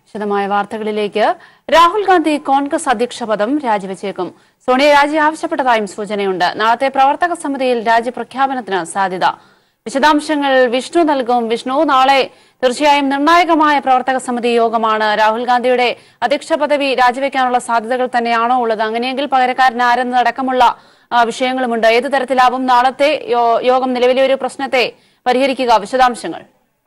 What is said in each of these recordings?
വിശദമായ വാർത്തകളിലേക്ക് രാഹുൽ ഗാന്ധി കോൺഗ്രസ് അധ്യക്ഷ പദം രാജിവെച്ചേക്കും സോണിയ രാജി ആവശ്യപ്പെട്ടതായും സൂചനയുണ്ട് നാളത്തെ പ്രവർത്തക സമിതിയിൽ രാജി പ്രഖ്യാപനത്തിന് സാധ്യത വിശദാംശങ്ങൾ വിഷ്ണു നൽകും വിഷ്ണു നാളെ തീർച്ചയായും നിർണായകമായ പ്രവർത്തക സമിതി യോഗമാണ് രാഹുൽ ഗാന്ധിയുടെ അധ്യക്ഷ പദവി രാജിവെക്കാനുള്ള സാധ്യതകൾ തന്നെയാണോ ഉള്ളത് അങ്ങനെയെങ്കിൽ പകരക്കാരൻ ആരെന്നതടക്കമുള്ള ആ, വിഷയങ്ങളുമുണ്ട് ഏത് തരത്തിലാവും നാളത്തെ യോ- യോഗം നിലവിലെ ഒരു പ്രശ്നത്തെ പരിഹരിക്കുക വിശദാംശങ്ങൾ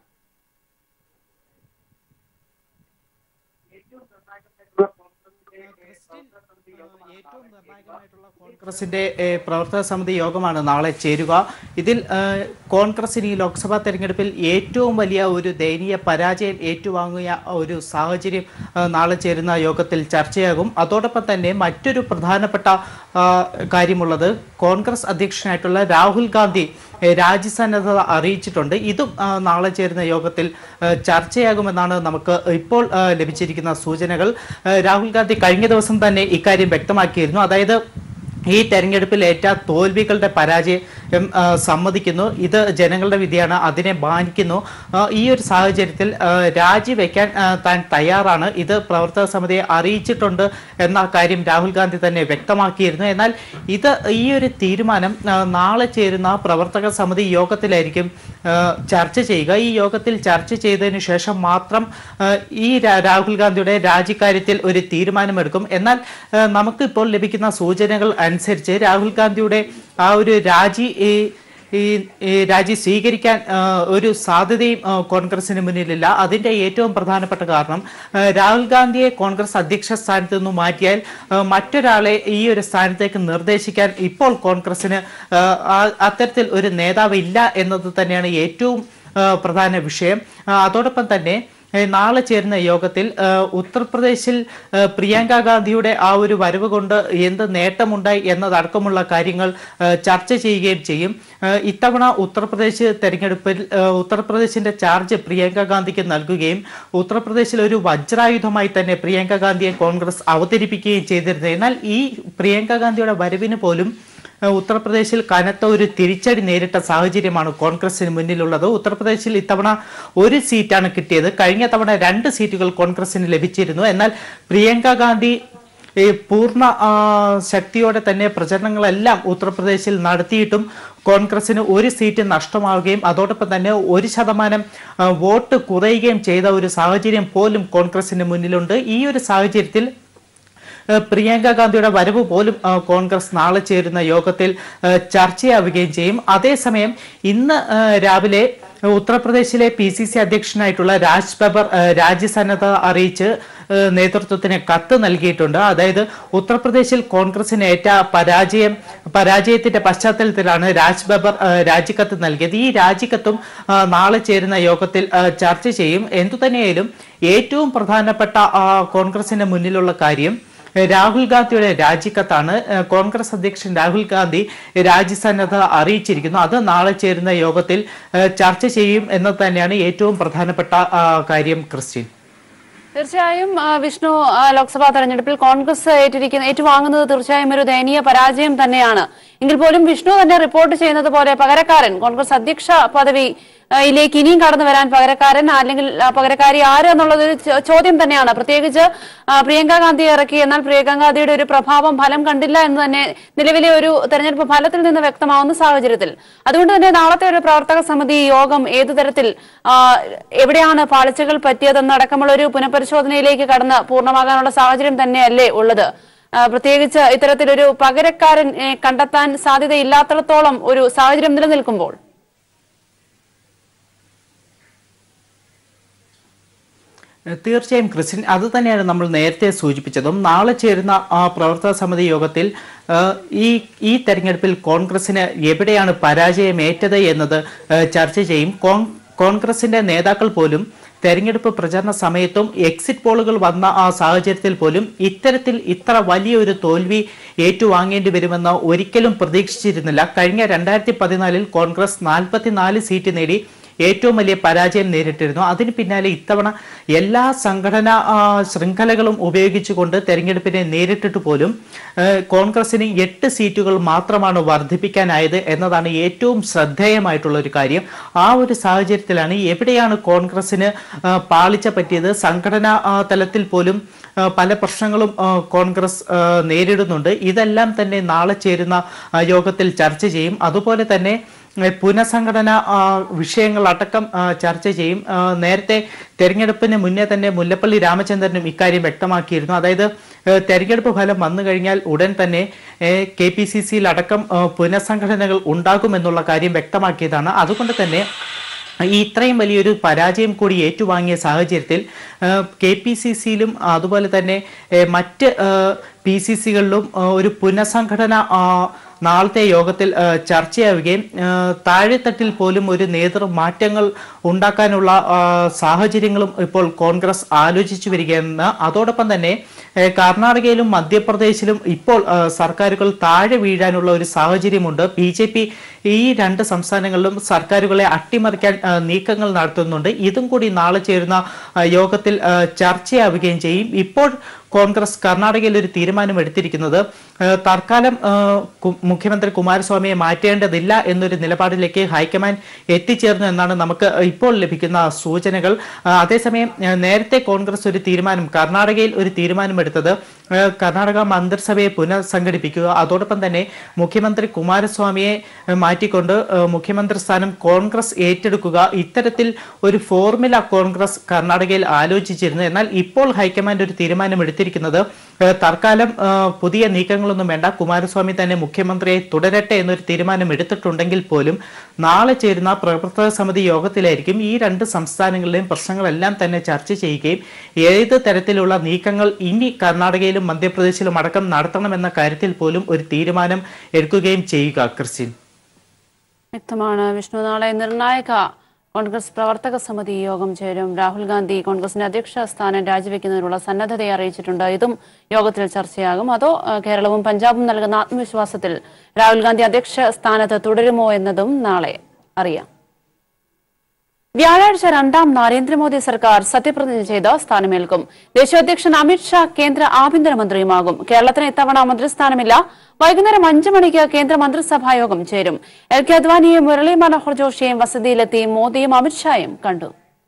ഏറ്റവും നിർണായകമായിട്ടുള്ള കോൺഗ്രസിന്റെ ഏഹ്, പ്രവർത്തക സമിതി യോഗമാണ് നാളെ ചേരുക ഇതിൽ ഏഹ്, കോൺഗ്രസിന് ഈ ലോക്സഭാ തെരഞ്ഞെടുപ്പിൽ ഏറ്റവും വലിയ ഒരു ദയനീയ പരാജയം ഏറ്റുവാങ്ങിയ ഒരു സാഹചര്യം ഏഹ്, നാളെ ചേരുന്ന യോഗത്തിൽ ചർച്ചയാകും അതോടൊപ്പം തന്നെ മറ്റൊരു പ്രധാനപ്പെട്ട ആ, കാര്യമുള്ളത് കോൺഗ്രസ് അധ്യക്ഷനായിട്ടുള്ള രാഹുൽ ഗാന്ധി ഏഹ്, രാജ്യസന്നദ്ധത അറിയിച്ചിട്ടുണ്ട് ഇതും ആ, നാളെ ചേരുന്ന യോഗത്തിൽ ഏഹ്, ചർച്ചയാകുമെന്നാണ് നമുക്ക് ഇപ്പോൾ ആ, ലഭിച്ചിരിക്കുന്ന സൂചനകൾ ഏഹ്, രാഹുൽ ഗാന്ധി കഴിഞ്ഞ ദിവസം തന്നെ ഇക്കാര്യം വ്യക്തമാക്കിയിരുന്നു അതായത് ഈ തെരഞ്ഞെടുപ്പിൽ ഏറ്റ തോൽവികളുടെ പരാജയം ആ, സമ്മതിക്കുന്നു ഇത് ജനങ്ങളുടെ വിധിയാണ് അതിനെ മാനിക്കുന്നു ആ, ഈ ഒരു സാഹചര്യത്തിൽ ആ, രാജിവെക്കാൻ ആ, താൻ തയ്യാറാണ് ഇത് പ്രവർത്തക സമിതിയെ അറിയിച്ചിട്ടുണ്ട് എന്ന കാര്യം രാഹുൽ ഗാന്ധി തന്നെ വ്യക്തമാക്കിയിരുന്നു എന്നാൽ ഇത് ഈ ഒരു തീരുമാനം ആ, നാളെ ചേരുന്ന പ്രവർത്തക സമിതി യോഗത്തിലായിരിക്കും ആ, ചർച്ച ചെയ്യുക ഈ യോഗത്തിൽ ചർച്ച ചെയ്തതിനു ശേഷം മാത്രം ആ, ഈ രാ- രാഹുൽ ഗാന്ധിയുടെ രാജിക്കാര്യത്തിൽ ഒരു തീരുമാനമെടുക്കും എന്നാൽ ആ, നമുക്കിപ്പോൾ ലഭിക്കുന്ന സൂചനകൾ അനുസരിച്ച് രാഹുൽ ഗാന്ധിയുടെ ആ ഒരു രാജി ഈ ഈ ഈ രാജി സ്വീകരിക്കാൻ ആ, ഒരു സാധ്യതയും ആ, കോൺഗ്രസിന് മുന്നിലില്ല അതിന്റെ ഏറ്റവും പ്രധാനപ്പെട്ട കാരണം ആ, രാഹുൽ ഗാന്ധിയെ കോൺഗ്രസ് അധ്യക്ഷ സ്ഥാനത്ത് നിന്ന് മാറ്റിയാൽ ആ, മറ്റൊരാളെ ഈ ഒരു സ്ഥാനത്തേക്ക് നിർദ്ദേശിക്കാൻ ഇപ്പോൾ കോൺഗ്രസിന് ആ, ആ- അത്തരത്തിൽ ഒരു നേതാവ് ഇല്ല എന്നത് തന്നെയാണ് ഏറ്റവും ആ, പ്രധാന വിഷയം ആ, അതോടൊപ്പം തന്നെ ഏഹ് നാളെ ചേരുന്ന യോഗത്തിൽ ഏഹ് ഉത്തർപ്രദേശിൽ ഏഹ് പ്രിയങ്ക ഗാന്ധിയുടെ ആ ഒരു വരവ് കൊണ്ട് എന്ത് നേട്ടമുണ്ടായി എന്നതടക്കമുള്ള കാര്യങ്ങൾ ഏഹ് ചർച്ച ചെയ്യുകയും ചെയ്യും ഏഹ് ഇത്തവണ ഉത്തർപ്രദേശ് തെരഞ്ഞെടുപ്പിൽ ഏഹ് ഉത്തർപ്രദേശിന്റെ ചാർജ് പ്രിയങ്ക ഗാന്ധിക്ക് നൽകുകയും ഉത്തർപ്രദേശിൽ ഒരു വജ്രായുധമായി തന്നെ പ്രിയങ്ക ഗാന്ധിയെ കോൺഗ്രസ് അവതരിപ്പിക്കുകയും ചെയ്തിരുന്നു എന്നാൽ ഈ പ്രിയങ്ക ഗാന്ധിയുടെ വരവിന് പോലും ഏഹ് ഉത്തർപ്രദേശിൽ കനത്ത ഒരു തിരിച്ചടി നേരിട്ട സാഹചര്യമാണ് കോൺഗ്രസിന് മുന്നിലുള്ളത് ഉത്തർപ്രദേശിൽ ഇത്തവണ ഒരു സീറ്റാണ് കിട്ടിയത് കഴിഞ്ഞ തവണ രണ്ട് സീറ്റുകൾ കോൺഗ്രസിന് ലഭിച്ചിരുന്നു എന്നാൽ പ്രിയങ്ക ഗാന്ധി ഈ പൂർണ്ണ ആ, ശക്തിയോടെ തന്നെ പ്രചരണങ്ങളെല്ലാം ഉത്തർപ്രദേശിൽ നടത്തിയിട്ടും കോൺഗ്രസിന് ഒരു സീറ്റ് നഷ്ടമാവുകയും അതോടൊപ്പം തന്നെ ഒരു ശതമാനം ആ, വോട്ട് കുറയുകയും ചെയ്ത ഒരു സാഹചര്യം പോലും കോൺഗ്രസിന് മുന്നിലുണ്ട് ഈ ഒരു സാഹചര്യത്തിൽ ഏഹ് പ്രിയങ്ക ഗാന്ധിയുടെ വരവ് പോലും ഏഹ് കോൺഗ്രസ് നാളെ ചേരുന്ന യോഗത്തിൽ ഏഹ് ചർച്ചയാവുകയും ചെയ്യും അതേസമയം ഇന്ന് ഏഹ് രാവിലെ ഉത്തർപ്രദേശിലെ പി സി സി അധ്യക്ഷനായിട്ടുള്ള രാജ് ബബർ ഏഹ് രാജ്യസന്നദ്ധ അറിയിച്ച് ഏഹ് നേതൃത്വത്തിന് കത്ത് നൽകിയിട്ടുണ്ട് അതായത് ഉത്തർപ്രദേശിൽ കോൺഗ്രസിന് ഏറ്റ പരാജയം പരാജയത്തിന്റെ പശ്ചാത്തലത്തിലാണ് രാജ് ബബർ ഏഹ് രാജിക്കത്ത് നൽകിയത് ഈ രാജിക്കത്തും ഏഹ് നാളെ ചേരുന്ന യോഗത്തിൽ ഏഹ് ചർച്ച ചെയ്യും എന്തുതന്നെയായാലും ഏറ്റവും പ്രധാനപ്പെട്ട ആ, കോൺഗ്രസിന് മുന്നിലുള്ള കാര്യം രാഹുൽ ഗാന്ധിയുടെ രാജിക്കത്താണ് ഏഹ് കോൺഗ്രസ് അധ്യക്ഷൻ രാഹുൽ ഗാന്ധി രാജ്യസന്നദ്ധ അറിയിച്ചിരിക്കുന്നു അത് നാളെ ചേരുന്ന യോഗത്തിൽ ഏഹ് ചർച്ച ചെയ്യും എന്നത് തന്നെയാണ് ഏറ്റവും പ്രധാനപ്പെട്ട ആ, കാര്യം ക്രിസ്ത്യൻ തീർച്ചയായും ആ, വിഷ്ണു ആ, ലോക്സഭാ തെരഞ്ഞെടുപ്പിൽ കോൺഗ്രസ് ഏറ്റിരിക്കുന്ന ഏറ്റുവാങ്ങുന്നത് തീർച്ചയായും ഒരു ദയനീയ പരാജയം തന്നെയാണ് എങ്കിൽ പോലും വിഷ്ണു തന്നെ റിപ്പോർട്ട് ചെയ്യുന്നത് പോലെ പകരക്കാരൻ കോൺഗ്രസ് അധ്യക്ഷ പദവി ആ, യിലേക്ക് ഇനിയും കടന്നു വരാൻ പകരക്കാരൻ അല്ലെങ്കിൽ ആ, പകരക്കാരി ആര് എന്നുള്ളത് ഒരു ചോ- ചോദ്യം തന്നെയാണ് പ്രത്യേകിച്ച് ആ, പ്രിയങ്ക ഗാന്ധി ഇറക്കി എന്നാൽ പ്രിയങ്ക ഗാന്ധിയുടെ ഒരു പ്രഭാവം ഫലം കണ്ടില്ല എന്ന് തന്നെ നിലവിലെ ഒരു തെരഞ്ഞെടുപ്പ് ഫലത്തിൽ നിന്ന് വ്യക്തമാവുന്ന സാഹചര്യത്തിൽ അതുകൊണ്ട് തന്നെ നാളത്തെ ഒരു പ്രവർത്തക സമിതി യോഗം ഏതു തരത്തിൽ ആ, എവിടെയാണ് പാളിച്ചകൾ പറ്റിയതെന്നടക്കമുള്ള ഒരു പുനഃപരിശോധനയിലേക്ക് കടന്ന് പൂർണ്ണമാകാനുള്ള സാഹചര്യം തന്നെയല്ലേ ഉള്ളത് ആ, പ്രത്യേകിച്ച് ഇത്തരത്തിലൊരു പകരക്കാരൻ ഏ, കണ്ടെത്താൻ സാധ്യതയില്ലാത്തിടത്തോളം ഒരു സാഹചര്യം നിലനിൽക്കുമ്പോൾ തീർച്ചയായും ക്രിസ്ത്യൻ അത് തന്നെയാണ് നമ്മൾ നേരത്തെ സൂചിപ്പിച്ചതും നാളെ ചേരുന്ന ആ പ്രവർത്തക സമിതി യോഗത്തിൽ ആ, ഈ ഈ തെരഞ്ഞെടുപ്പിൽ കോൺഗ്രസിന് എവിടെയാണ് പരാജയമേറ്റത് എന്നത് ആ, ചർച്ച ചെയ്യും കോൺ- കോൺഗ്രസിന്റെ നേതാക്കൾ പോലും തെരഞ്ഞെടുപ്പ് പ്രചരണ സമയത്തും എക്സിറ്റ് പോളുകൾ വന്ന ആ സാഹചര്യത്തിൽ പോലും ഇത്തരത്തിൽ ഇത്ര വലിയൊരു തോൽവി ഏറ്റുവാങ്ങേണ്ടി വരുമെന്ന് ഒരിക്കലും പ്രതീക്ഷിച്ചിരുന്നില്ല കഴിഞ്ഞ രണ്ടായിരത്തി പതിനാലിൽ കോൺഗ്രസ് നാൽപ്പത്തിനാല് സീറ്റ് നേടി ഏറ്റവും വലിയ പരാജയം നേരിട്ടിരുന്നു അതിന് പിന്നാലെ ഇത്തവണ എല്ലാ സംഘടനാ ആ, ശൃംഖലകളും ഉപയോഗിച്ചുകൊണ്ട് തെരഞ്ഞെടുപ്പിനെ നേരിട്ടിട്ട് പോലും ആ, കോൺഗ്രസിന് എട്ട് സീറ്റുകൾ മാത്രമാണ് വർദ്ധിപ്പിക്കാനായത് എന്നതാണ് ഏറ്റവും ശ്രദ്ധേയമായിട്ടുള്ള ഒരു കാര്യം ആ ഒരു സാഹചര്യത്തിലാണ് എവിടെയാണ് കോൺഗ്രസിന് ആ, പാളിച്ച പറ്റിയത് സംഘടനാ ആ, തലത്തിൽ പോലും ആ, പല പ്രശ്നങ്ങളും ആ, കോൺഗ്രസ് ആ, നേരിടുന്നുണ്ട് ഇതെല്ലാം തന്നെ നാളെ ചേരുന്ന ആ, യോഗത്തിൽ ചർച്ച ചെയ്യും അതുപോലെ തന്നെ ഏ, പുനഃസംഘടന ആ, വിഷയങ്ങളടക്കം ആ, ചർച്ച ചെയ്യും ആ, നേരത്തെ തെരഞ്ഞെടുപ്പിന് മുന്നേ തന്നെ മുല്ലപ്പള്ളി രാമചന്ദ്രനും ഇക്കാര്യം വ്യക്തമാക്കിയിരുന്നു അതായത് ഏ, തെരഞ്ഞെടുപ്പ് ഫലം വന്നു കഴിഞ്ഞാൽ ഉടൻ തന്നെ കെ പി സി സിയിൽ അടക്കം ആ, പുനഃസംഘടനകൾ ഉണ്ടാകുമെന്നുള്ള കാര്യം വ്യക്തമാക്കിയതാണ് അതുകൊണ്ട് തന്നെ ഈ ഇത്രയും വലിയൊരു പരാജയം കൂടി ഏറ്റുവാങ്ങിയ സാഹചര്യത്തിൽ കെ പി സി സിയിലും അതുപോലെ തന്നെ ഏഹ്, മറ്റ് പി സി സികളിലും ഒരു പുനഃസംഘടന ആ, നാളത്തെ യോഗത്തിൽ ആ, ചർച്ചയാവുകയും ആ, താഴെത്തട്ടിൽ പോലും ഒരു നേതൃമാറ്റങ്ങൾ ഉണ്ടാക്കാനുള്ള ആ, സാഹചര്യങ്ങളും ഇപ്പോൾ കോൺഗ്രസ് ആലോചിച്ചു വരികയെന്ന് അതോടൊപ്പം തന്നെ ഏഹ്, കർണാടകയിലും മധ്യപ്രദേശിലും ഇപ്പോൾ ആ, സർക്കാരുകൾ താഴെ വീഴാനുള്ള ഒരു സാഹചര്യമുണ്ട് ബി ജെ പി ഈ രണ്ട് സംസ്ഥാനങ്ങളിലും സർക്കാരുകളെ അട്ടിമറിക്കാൻ ആ, നീക്കങ്ങൾ നടത്തുന്നുണ്ട് ഇതും കൂടി നാളെ ചേരുന്ന ആ, യോഗത്തിൽ ആ, ചർച്ചയാവുകയും ചെയ്യും ഇപ്പോൾ കോൺഗ്രസ് കർണാടകയിൽ ഒരു തീരുമാനം എടുത്തിരിക്കുന്നത് ആ, തൽക്കാലം ആ, കു- മുഖ്യമന്ത്രി കുമാരസ്വാമിയെ മാറ്റേണ്ടതില്ല എന്നൊരു നിലപാടിലേക്ക് ഹൈക്കമാൻഡ് എത്തിച്ചേർന്നു എന്നാണ് നമുക്ക് ഇപ്പോൾ ലഭിക്കുന്ന സൂചനകൾ ആ, അതേസമയം ആ, നേരത്തെ കോൺഗ്രസ് ഒരു തീരുമാനം കർണാടകയിൽ ഒരു തീരുമാനമെടുത്തത് ആ, കർണാടക മന്ത്രിസഭയെ പുനഃസംഘടിപ്പിക്കുക അതോടൊപ്പം തന്നെ മുഖ്യമന്ത്രി കുമാരസ്വാമിയെ ആ, മാറ്റിക്കൊണ്ട് ആ, മുഖ്യമന്ത്രി സ്ഥാനം കോൺഗ്രസ് ഏറ്റെടുക്കുക ഇത്തരത്തിൽ ഒരു ഫോർമുല കോൺഗ്രസ് കർണാടകയിൽ ആലോചിച്ചിരുന്നു എന്നാൽ ഇപ്പോൾ ഹൈക്കമാൻഡ് ഒരു തീരുമാനം എടുത്തിരിക്കുന്നത് ആ, തൽക്കാലം ആ, പുതിയ നീക്കങ്ങളൊന്നും വേണ്ട കുമാരസ്വാമി തന്നെ മുഖ്യമന്ത്രിയെ തുടരട്ടെ എന്നൊരു തീരുമാനം എടുത്തിട്ടുണ്ടെങ്കിൽ പോലും നാളെ ചേരുന്ന പ്രവർത്തക സമിതി യോഗത്തിലായിരിക്കും ഈ രണ്ട് സംസ്ഥാനങ്ങളിലെയും പ്രശ്നങ്ങളെല്ലാം തന്നെ ചർച്ച ചെയ്യുകയും ഏത് തരത്തിലുള്ള നീക്കങ്ങൾ ഇനി കർണാടകയിലും മധ്യപ്രദേശിലും അടക്കം നടത്തണമെന്ന കാര്യത്തിൽ പോലും ഒരു തീരുമാനം എടുക്കുകയും ചെയ്യുക ക്രിസ്ത്യൻ വ്യക്തമാണ് വിഷ്ണു നാളെ നിർണായക കോൺഗ്രസ് പ്രവർത്തക സമിതി യോഗം ചേരും രാഹുൽ ഗാന്ധി കോൺഗ്രസിന്റെ അധ്യക്ഷ സ്ഥാനം രാജിവെക്കുന്നതിനുള്ള സന്നദ്ധതയെ അറിയിച്ചിട്ടുണ്ട് ഇതും യോഗത്തിൽ ചർച്ചയാകും അതോ ആ, കേരളവും പഞ്ചാബും നൽകുന്ന ആത്മവിശ്വാസത്തിൽ രാഹുൽ ഗാന്ധി അധ്യക്ഷ സ്ഥാനത്ത് തുടരുമോ എന്നതും നാളെ അറിയാം വ്യാഴാഴ്ച രണ്ടാം നരേന്ദ്രമോദി സർക്കാർ സത്യപ്രതിജ്ഞ ചെയ്ത് സ്ഥാനമേൽക്കും ദേശീയ അധ്യക്ഷൻ അമിത്ഷാ കേന്ദ്ര ആഭ്യന്തരമന്ത്രിയുമാകും കേരളത്തിന് ഇത്തവണ മന്ത്രിസ്ഥാനമില്ല വൈകുന്നേരം അഞ്ചു മണിക്ക് കേന്ദ്ര മന്ത്രിസഭാ യോഗം ചേരും എൽ കെ അദ്വാനിയും മുരളി മനോഹർ ജോഷിയും വസതിയിലെത്തി മോദിയും അമിത്ഷായും കണ്ടു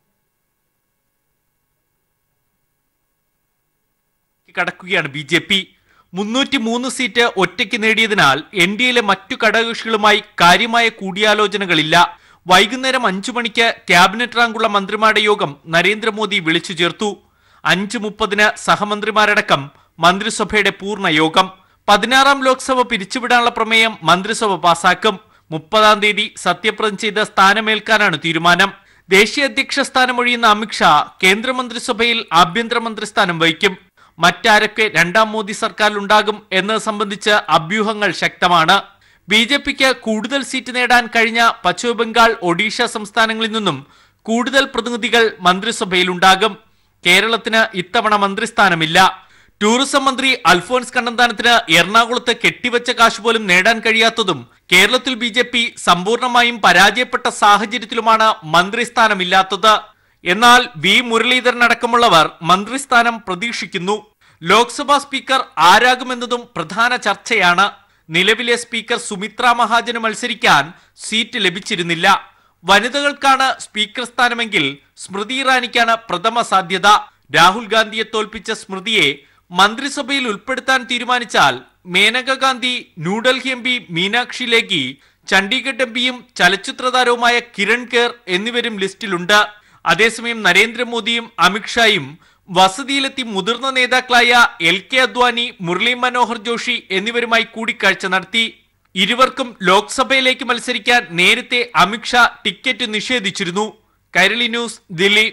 കടക്കുകയാണ് ബി ജെ പി മുന്നൂറ്റി മൂന്ന് സീറ്റ് ഒറ്റയ്ക്ക് നേടിയതിനാൽ എൻ ഡി എയിലെ മറ്റു ഘടകകക്ഷികളുമായി കാര്യമായ കൂടിയാലോചനകളില്ല വൈകുന്നേരം അഞ്ചു മണിക്ക് ക്യാബിനറ്റ് റാങ്കുള്ള മന്ത്രിമാരുടെ യോഗം നരേന്ദ്രമോദി വിളിച്ചു ചേർത്തു അഞ്ച് മുപ്പതിന് സഹമന്ത്രിമാരടക്കം മന്ത്രിസഭയുടെ പൂർണ്ണ യോഗം പതിനാറാം ലോക്സഭ പിരിച്ചുവിടാനുള്ള പ്രമേയം മന്ത്രിസഭ പാസാക്കും മുപ്പതാം തീയതി സത്യപ്രതിജ്ഞ ചെയ്ത് സ്ഥാനമേൽക്കാനാണ് തീരുമാനം ദേശീയ അധ്യക്ഷ സ്ഥാനം ഒഴിയുന്ന അമിത്ഷാ കേന്ദ്രമന്ത്രിസഭയിൽ ആഭ്യന്തരമന്ത്രി സ്ഥാനം വഹിക്കും മറ്റാരൊക്കെ രണ്ടാം മോദി സർക്കാരിലുണ്ടാകും എന്നത് സംബന്ധിച്ച് അഭ്യൂഹങ്ങൾ ശക്തമാണ് ബി ജെ പിക്ക് കൂടുതൽ സീറ്റ് നേടാൻ കഴിഞ്ഞ പശ്ചിമബംഗാൾ ഒഡീഷ സംസ്ഥാനങ്ങളിൽ നിന്നും കൂടുതൽ പ്രതിനിധികൾ മന്ത്രിസഭയിലുണ്ടാകും കേരളത്തിന് ഇത്തവണ മന്ത്രിസ്ഥാനമില്ല ടൂറിസം മന്ത്രി അൽഫോൻസ് കണ്ണന്താനത്തിന് എറണാകുളത്ത് കെട്ടിവെച്ച കാശ് പോലും നേടാൻ കഴിയാത്തതും കേരളത്തിൽ ബി ജെ പി സമ്പൂർണമായും പരാജയപ്പെട്ട സാഹചര്യത്തിലുമാണ് മന്ത്രിസ്ഥാനമില്ലാത്തത് എന്നാൽ വി മുരളീധരൻ അടക്കമുള്ളവർ മന്ത്രിസ്ഥാനം പ്രതീക്ഷിക്കുന്നു ലോക്സഭാ സ്പീക്കർ ആരാകുമെന്നതും പ്രധാന ചർച്ചയാണ് നിലവിലെ സ്പീക്കർ സുമിത്ര മഹാജന് മത്സരിക്കാൻ സീറ്റ് ലഭിച്ചിരുന്നില്ല വനിതകൾക്കാണ് സ്പീക്കർ സ്ഥാനമെങ്കിൽ സ്മൃതി ഇറാനിക്കാണ് പ്രഥമ സാധ്യത രാഹുൽ ഗാന്ധിയെ തോൽപ്പിച്ച സ്മൃതിയെ മന്ത്രിസഭയിൽ ഉൾപ്പെടുത്താൻ തീരുമാനിച്ചാൽ Maneka Gandhi New Delhi M P Meenakshi Lekhi Chandigarh M പിയും ചലച്ചിത്ര താരവുമായ കിരൺ കെർ എന്നിവരും ലിസ്റ്റിലുണ്ട് അതേസമയം നരേന്ദ്രമോദിയും അമിത്ഷായും വസതിയിലെത്തി മുതിർന്ന നേതാക്കളായ എൽ കെ അദ്വാനി മുരളി മനോഹർ ജോഷി എന്നിവരുമായി കൂടിക്കാഴ്ച നടത്തി ഇരുവർക്കും ലോക്സഭയിലേക്ക് മത്സരിക്കാൻ നേരത്തെ അമിത്ഷാ ടിക്കറ്റ് നിഷേധിച്ചിരുന്നു കൈരളി ന്യൂസ് ദില്ലി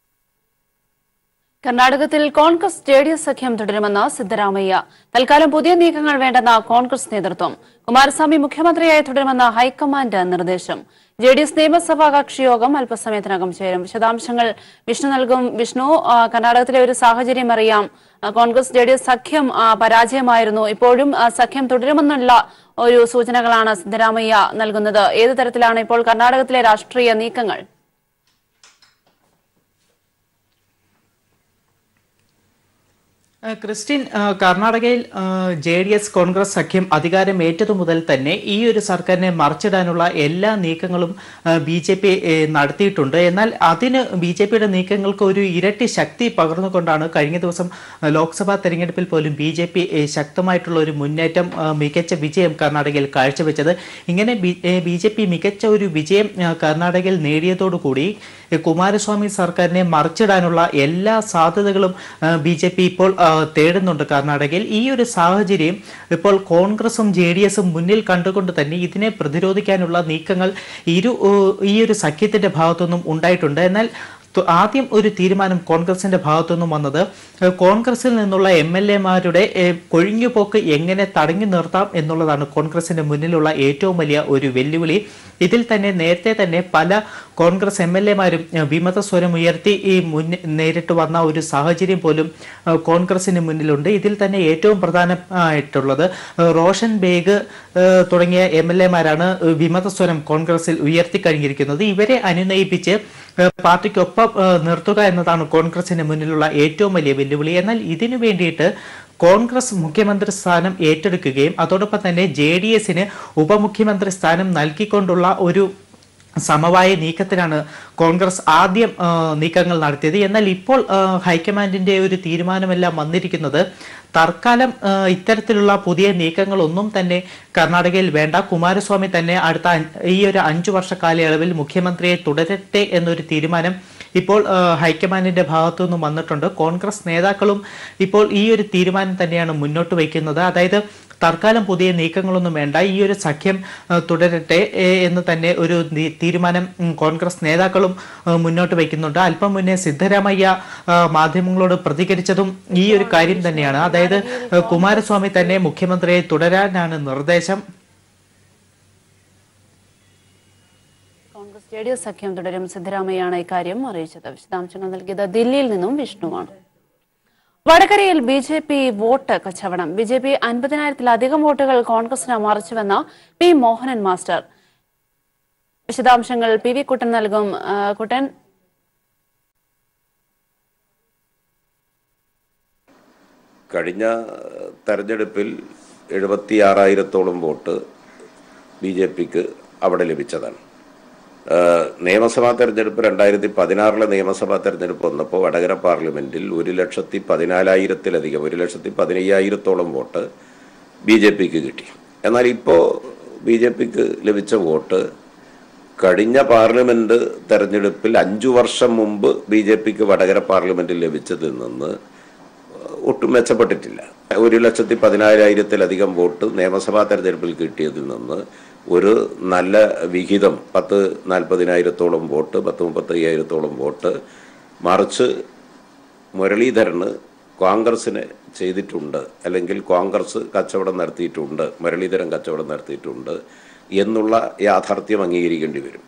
കർണാടകത്തിൽ കോൺഗ്രസ് ജെ ഡി എസ് സഖ്യം തുടരുമെന്ന് സിദ്ധരാമയ്യ തൽക്കാലം പുതിയ നീക്കങ്ങൾ വേണ്ടെന്ന കോൺഗ്രസ് നേതൃത്വം കുമാരസ്വാമി മുഖ്യമന്ത്രിയായി തുടരുമെന്ന് ഹൈക്കമാൻഡ് നിർദ്ദേശം ജെ ഡി എസ് നിയമസഭാ കക്ഷി യോഗം അല്പസമയത്തിനകം ചേരും വിശദാംശങ്ങൾ വിഷ്ണു നൽകും വിഷ്ണു ആ, കർണാടകത്തിലെ ഒരു സാഹചര്യം അറിയാം ആ, കോൺഗ്രസ് ജെ ഡി എസ് സഖ്യം ആ, പരാജയമായിരുന്നു ഇപ്പോഴും ആ, സഖ്യം തുടരുമെന്നുള്ള ഒരു സൂചനകളാണ് സിദ്ധരാമയ്യ നൽകുന്നത് ഏത് തരത്തിലാണ് ഇപ്പോൾ കർണാടകത്തിലെ രാഷ്ട്രീയ നീക്കങ്ങൾ ആ, ക്രിസ്ത്യൻ ആ, കർണാടകയിൽ ജെ ഡി എസ് കോൺഗ്രസ് സഖ്യം അധികാരം ഏറ്റതു മുതൽ തന്നെ ഈ ഒരു സർക്കാരിനെ മറിച്ചിടാനുള്ള എല്ലാ നീക്കങ്ങളും ബി ജെ പി നടത്തിയിട്ടുണ്ട് എന്നാൽ അതിന് ബി ജെ പിയുടെ നീക്കങ്ങൾക്ക് ഒരു ഇരട്ടി ശക്തി പകർന്നുകൊണ്ടാണ് കഴിഞ്ഞ ദിവസം ആ, ലോക്സഭാ തെരഞ്ഞെടുപ്പിൽ പോലും ബി ജെ പി ശക്തമായിട്ടുള്ള ഒരു മുന്നേറ്റം ആ, മികച്ച വിജയം കർണാടകയിൽ കാഴ്ചവെച്ചത് ഇങ്ങനെ ബി ജെ പി മികച്ച ഒരു വിജയം ആ, കർണാടകയിൽ നേടിയതോടുകൂടി ഏ, കുമാരസ്വാമി സർക്കാരിനെ മറിച്ചിടാനുള്ള എല്ലാ സാധ്യതകളും ബി ജെ പി ഇപ്പോൾ ആ, തേടുന്നുണ്ട് കർണാടകയിൽ ഈ ഒരു സാഹചര്യം ഇപ്പോൾ കോൺഗ്രസും ജെ ഡി എസും മുന്നിൽ കണ്ടുകൊണ്ട് തന്നെ ഇതിനെ പ്രതിരോധിക്കാനുള്ള നീക്കങ്ങൾ ഇരു ഏ, ഈ ഒരു സഖ്യത്തിന്റെ ഭാഗത്തുനിന്നും ഉണ്ടായിട്ടുണ്ട് എന്നാൽ തു- ആദ്യം ഒരു തീരുമാനം കോൺഗ്രസിന്റെ ഭാഗത്തുനിന്നും വന്നത് ഏഹ് കോൺഗ്രസിൽ നിന്നുള്ള എം എൽ എമാരുടെ കൊഴിഞ്ഞുപോക്ക് എങ്ങനെ തടഞ്ഞു നിർത്താം എന്നുള്ളതാണ് കോൺഗ്രസിന്റെ മുന്നിലുള്ള ഏറ്റവും വലിയ ഒരു വെല്ലുവിളി ഇതിൽ തന്നെ നേരത്തെ തന്നെ പല കോൺഗ്രസ് എം എൽ എമാരും വിമത സ്വരം ഉയർത്തി ഈ മുന്നിൽ നേരിട്ട് വന്ന ഒരു സാഹചര്യം പോലും ഏഹ് കോൺഗ്രസിന് മുന്നിലുണ്ട് ഇതിൽ തന്നെ ഏറ്റവും പ്രധാനമായിട്ടുള്ളത് ഏഹ് റോഷൻ ബേഗ് ഏഹ് തുടങ്ങിയ എം എൽ എമാരാണ് വിമത സ്വരം കോൺഗ്രസിൽ ഉയർത്തി കഴിഞ്ഞിരിക്കുന്നത് ഇവരെ അനുനയിപ്പിച്ച് ഏഹ് പാർട്ടിക്കൊപ്പം ഏഹ് നിർത്തുക എന്നതാണ് കോൺഗ്രസിന് മുന്നിലുള്ള ഏറ്റവും വലിയ വെല്ലുവിളി എന്നാൽ ഇതിനു വേണ്ടിയിട്ട് കോൺഗ്രസ് മുഖ്യമന്ത്രി സ്ഥാനം ഏറ്റെടുക്കുകയും അതോടൊപ്പം തന്നെ ജെ ഡി എസിന് ഉപമുഖ്യമന്ത്രി സ്ഥാനം നൽകിക്കൊണ്ടുള്ള ഒരു സമവായ നീക്കത്തിനാണ് കോൺഗ്രസ് ആദ്യം ആ, നീക്കങ്ങൾ നടത്തിയത് എന്നാൽ ഇപ്പോൾ ആ, ഹൈക്കമാൻഡിന്റെ ഒരു തീരുമാനമെല്ലാം വന്നിരിക്കുന്നത് തൽക്കാലം ആ, ഇത്തരത്തിലുള്ള പുതിയ നീക്കങ്ങളൊന്നും തന്നെ കർണാടകയിൽ വേണ്ട കുമാരസ്വാമി തന്നെ അടുത്ത അഞ്ച്- ഈ ഒരു അഞ്ചു വർഷ കാലയളവിൽ മുഖ്യമന്ത്രിയെ തുടരട്ടെ എന്നൊരു തീരുമാനം ഇപ്പോൾ ആ, ഹൈക്കമാൻഡിന്റെ ഭാഗത്തു നിന്നും വന്നിട്ടുണ്ട് കോൺഗ്രസ് നേതാക്കളും ഇപ്പോൾ ഈ ഒരു തീരുമാനം തന്നെയാണ് മുന്നോട്ട് വയ്ക്കുന്നത് അതായത് തൽക്കാലം പുതിയ നീക്കങ്ങളൊന്നും വേണ്ട ഈ ഒരു സഖ്യം ആ, തുടരട്ടെ ഏ, എന്ന് തന്നെ ഒരു നി- തീരുമാനം ഉം, കോൺഗ്രസ് നേതാക്കളും ആ, മുന്നോട്ട് വയ്ക്കുന്നുണ്ട് അല്പം മുന്നേ സിദ്ധരാമയ്യ ആ, മാധ്യമങ്ങളോട് പ്രതികരിച്ചതും ഈ ഒരു കാര്യം തന്നെയാണ് അതായത് ആ, കുമാരസ്വാമി തന്നെ മുഖ്യമന്ത്രിയെ തുടരാനാണ് നിർദ്ദേശം കോൺഗ്രസ് ജെ ഡി എസ് സഖ്യം തുടരും സിദ്ധരാമയ്യാണ് ഇക്കാര്യം അറിയിച്ചത് വിശദാംശങ്ങൾ നൽകിയത് ദില്ലിയിൽ നിന്നും വിഷ്ണുവാണ് വടകരയിൽ ബി ജെ പി വോട്ട് കച്ചവടം ബി ജെ പി അൻപതിനായിരത്തിലധികം വോട്ടുകൾ കോൺഗ്രസിന് മറിച്ചുവെന്ന പി മോഹനൻ മാസ്റ്റർ വിശദാംശങ്ങൾ പി വി കുട്ടൻ നൽകും ആ, കുട്ടൻ കഴിഞ്ഞ തെരഞ്ഞെടുപ്പിൽ എഴുപത്തിയാറായിരത്തോളം വോട്ട് ബി ജെ പിക്ക് അവിടെ ലഭിച്ചതാണ് ഏഹ് നിയമസഭാ തെരഞ്ഞെടുപ്പ് രണ്ടായിരത്തി പതിനാറിലെ നിയമസഭാ തെരഞ്ഞെടുപ്പ് വന്നപ്പോൾ വടകര പാർലമെന്റിൽ ഒരു ലക്ഷത്തി പതിനാലായിരത്തിലധികം ഒരു ലക്ഷത്തി പതിനയ്യായിരത്തോളം വോട്ട് ബി ജെ പിക്ക് കിട്ടി എന്നാൽ ഇപ്പോൾ ബി ജെ പിക്ക് ലഭിച്ച വോട്ട് കഴിഞ്ഞ പാർലമെന്റ് തെരഞ്ഞെടുപ്പിൽ അഞ്ചു വർഷം മുമ്പ് ബി ജെ പിക്ക് വടകര പാർലമെന്റിൽ ലഭിച്ചതിൽ നിന്ന് ഒട്ടും മെച്ചപ്പെട്ടിട്ടില്ല ഒരു ലക്ഷത്തി പതിനായിരത്തിലധികം വോട്ട് നിയമസഭാ തെരഞ്ഞെടുപ്പിൽ കിട്ടിയതിൽ നിന്ന് ഒരു നല്ല വിഹിതം പത്ത് നാൽപ്പതിനായിരത്തോളം വോട്ട് പത്ത് മുപ്പത്തയ്യായിരത്തോളം വോട്ട് മറിച്ച് മുരളീധരന് കോൺഗ്രസിന് ചെയ്തിട്ടുണ്ട് അല്ലെങ്കിൽ കോൺഗ്രസ് കച്ചവടം നടത്തിയിട്ടുണ്ട് മുരളീധരൻ കച്ചവടം നടത്തിയിട്ടുണ്ട് എന്നുള്ള യാഥാർത്ഥ്യം അംഗീകരിക്കേണ്ടി വരും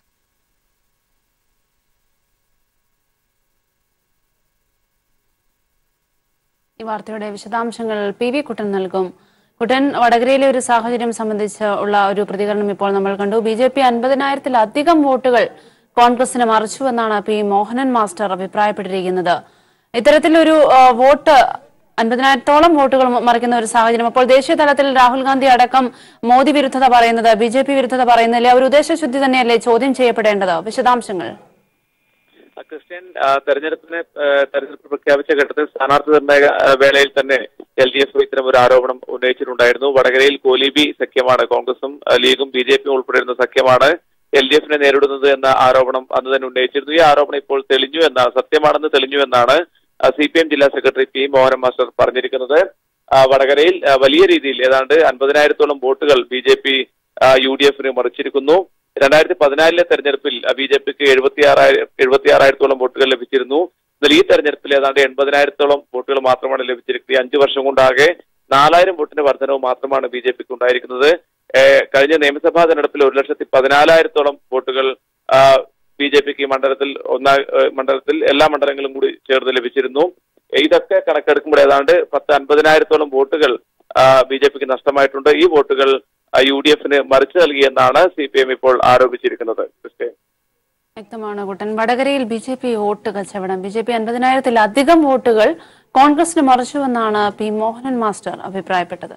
ഈ വാർത്തയുടെ വിശദാംശങ്ങൾ പി വി കുട്ടൻ നൽകും കുട്ടൻ വടകരയിലെ ഒരു സാഹചര്യം സംബന്ധിച്ച് ഉള്ള ഒരു പ്രതികരണം ഇപ്പോൾ നമ്മൾ കണ്ടു ബി ജെ പി അൻപതിനായിരത്തിലധികം വോട്ടുകൾ കോൺഗ്രസിന് മറിച്ചുവെന്നാണ് പി മോഹനൻ മാസ്റ്റർ അഭിപ്രായപ്പെട്ടിരിക്കുന്നത് ഇത്തരത്തിലൊരു ആ, വോട്ട് അൻപതിനായിരത്തോളം വോട്ടുകൾ മറിക്കുന്ന ഒരു സാഹചര്യം അപ്പോൾ ദേശീയ തലത്തിൽ രാഹുൽ ഗാന്ധി അടക്കം മോദി വിരുദ്ധത പറയുന്നത് ബി ജെ പി വിരുദ്ധത പറയുന്നില്ലേ ഒരു ഉദ്ദേശശുദ്ധി തന്നെയല്ലേ ചോദ്യം ചെയ്യപ്പെടേണ്ടത് വിശദാംശങ്ങൾ ആ, ക്രിസ്ത്യൻ ആ, തെരഞ്ഞെടുപ്പിന് ആ, തെരഞ്ഞെടുപ്പ് പ്രഖ്യാപിച്ച ഘട്ടത്തിൽ സ്ഥാനാർത്ഥി നിർണയ ആ, വേളയിൽ തന്നെ എൽ ഡി എഫ് ഇത്തരം ഒരു ആരോപണം ഉന്നയിച്ചിട്ടുണ്ടായിരുന്നു വടകരയിൽ കോലിബി സഖ്യമാണ് കോൺഗ്രസും ആ, ലീഗും ബി ജെ പിയും ഉൾപ്പെട്ടിരുന്ന സഖ്യമാണ് എൽ ഡി എഫിനെ നേരിടുന്നത് എന്ന ആരോപണം അന്ന് തന്നെ ഉന്നയിച്ചിരുന്നു ഈ ആരോപണം ഇപ്പോൾ തെളിഞ്ഞു എന്നാണ് സത്യമാണെന്ന് തെളിഞ്ഞു എന്നാണ് സി പി എം ജില്ലാ സെക്രട്ടറി പി മോഹൻ മാസ്റ്റർ പറഞ്ഞിരിക്കുന്നത് ആ, വടകരയിൽ ആ, വലിയ രീതിയിൽ ഏതാണ്ട് അൻപതിനായിരത്തോളം വോട്ടുകൾ B J P U D എഫിന് മറിച്ചിരിക്കുന്നു രണ്ടായിരത്തി പതിനാലിലെ തെരഞ്ഞെടുപ്പിൽ ബി ജെ പിക്ക് എഴുപത്തിയാറായിരം എഴുപത്തിയാറായിരത്തോളം വോട്ടുകൾ ലഭിച്ചിരുന്നു എന്നാൽ ഈ തെരഞ്ഞെടുപ്പിൽ ഏതാണ്ട് എൺപതിനായിരത്തോളം വോട്ടുകൾ മാത്രമാണ് ലഭിച്ചിരിക്കുന്നത് ഈ അഞ്ചു വർഷം കൊണ്ടാകെ നാലായിരം വോട്ടിന്റെ വർധനവ് മാത്രമാണ് ബി ജെ പിക്ക് ഉണ്ടായിരിക്കുന്നത് ഏഹ് കഴിഞ്ഞ നിയമസഭാ തെരഞ്ഞെടുപ്പിൽ ഒരു ലക്ഷത്തി പതിനാലായിരത്തോളം വോട്ടുകൾ ബി ജെ പിക്ക് ഈ മണ്ഡലത്തിൽ ഒന്നാ ഏഹ് മണ്ഡലത്തിൽ എല്ലാ മണ്ഡലങ്ങളും കൂടി ചേർന്ന് ലഭിച്ചിരുന്നു ഇതൊക്കെ കണക്കെടുക്കുമ്പോൾ ഏതാണ്ട് പത്ത് അൻപതിനായിരത്തോളം വോട്ടുകൾ ബി ജെ പിക്ക് നഷ്ടമായിട്ടുണ്ട് ഈ വോട്ടുകൾ യു ഡി എഫിന് മറിച്ചു നൽകിയെന്നാണ് സി പി എം ഇപ്പോൾ ആരോപിച്ചിരിക്കുന്നത് ക്രിസ്ത്യൻ വ്യക്തമാണ് കുട്ടൻ വടകരയിൽ ബി ജെ പി വോട്ട് കച്ചവടം ബി ജെ പി അൻപതിനായിരത്തിലധികം വോട്ടുകൾ കോൺഗ്രസിന് മറിച്ചുവെന്നാണ് പി മോഹനൻ മാസ്റ്റർ അഭിപ്രായപ്പെട്ടത്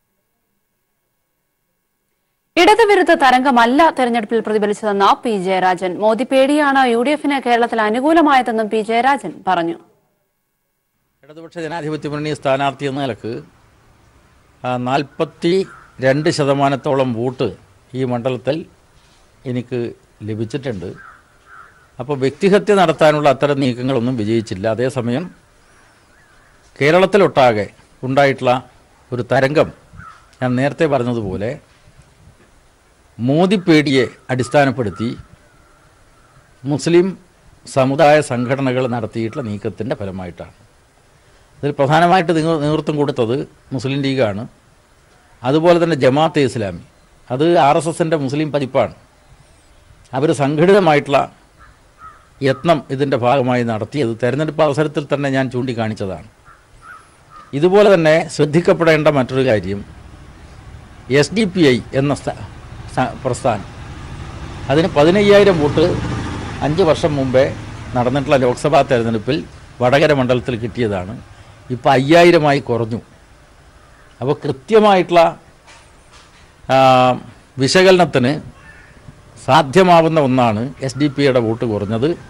ഇടതുവിരുദ്ധ തരംഗമല്ല തെരഞ്ഞെടുപ്പിൽ പ്രതിഫലിച്ചതെന്ന് പി ജയരാജൻ മോദി പേടിയാണ് യു ഡി എഫിന് കേരളത്തിൽ അനുകൂലമായതെന്നും പി ജയരാജൻ പറഞ്ഞു ഇടതുപക്ഷ ജനാധിപത്യ മുന്നണി സ്ഥാനാർത്ഥി എന്ന നിലക്ക് നാൽപ്പത്തി രണ്ട് ശതമാനത്തോളം വോട്ട് ഈ മണ്ഡലത്തിൽ എനിക്ക് ലഭിച്ചിട്ടുണ്ട് അപ്പോൾ വ്യക്തിഹത്യ നടത്താനുള്ള അത്തരം നീക്കങ്ങളൊന്നും വിജയിച്ചില്ല അതേസമയം കേരളത്തിലൊട്ടാകെ ഉണ്ടായിട്ടുള്ള ഒരു തരംഗം ഞാൻ നേരത്തെ പറഞ്ഞതുപോലെ മോദി പേടിയെ അടിസ്ഥാനപ്പെടുത്തി മുസ്ലിം സമുദായ സംഘടനകൾ നടത്തിയിട്ടുള്ള നീക്കത്തിൻ്റെ ഫലമായിട്ടാണ് ഇതിൽ പ്രധാനമായിട്ട് നിങ്ങ- നേതൃത്വം കൊടുത്തത് മുസ്ലിം ലീഗാണ് അതുപോലെ തന്നെ ജമാഅത്തെ ഇസ്ലാമി അത് ആർ എസ് എസിൻ്റെ മുസ്ലിം പതിപ്പാണ് അവർ സംഘടിതമായിട്ടുള്ള യത്നം ഇതിൻ്റെ ഭാഗമായി നടത്തിയത് തെരഞ്ഞെടുപ്പ് അവസരത്തിൽ തന്നെ ഞാൻ ചൂണ്ടിക്കാണിച്ചതാണ് ഇതുപോലെ തന്നെ ശ്രദ്ധിക്കപ്പെടേണ്ട മറ്റൊരു കാര്യം എസ് ഡി പി ഐ എന്ന സ്ഥ- സ- പ്രസ്ഥാനം അതിന് പതിനയ്യായിരം വോട്ട് അഞ്ച് വർഷം മുമ്പേ നടന്നിട്ടുള്ള ലോക്സഭാ തെരഞ്ഞെടുപ്പിൽ വടകര മണ്ഡലത്തിൽ കിട്ടിയതാണ് ഇപ്പോൾ അയ്യായിരമായി കുറഞ്ഞു അപ്പോൾ കൃത്യമായിട്ടുള്ള ആ, വിശകലനത്തിന് സാധ്യമാവുന്ന ഒന്നാണ് എസ് ഡി പിയുടെ വോട്ട് കുറഞ്ഞത്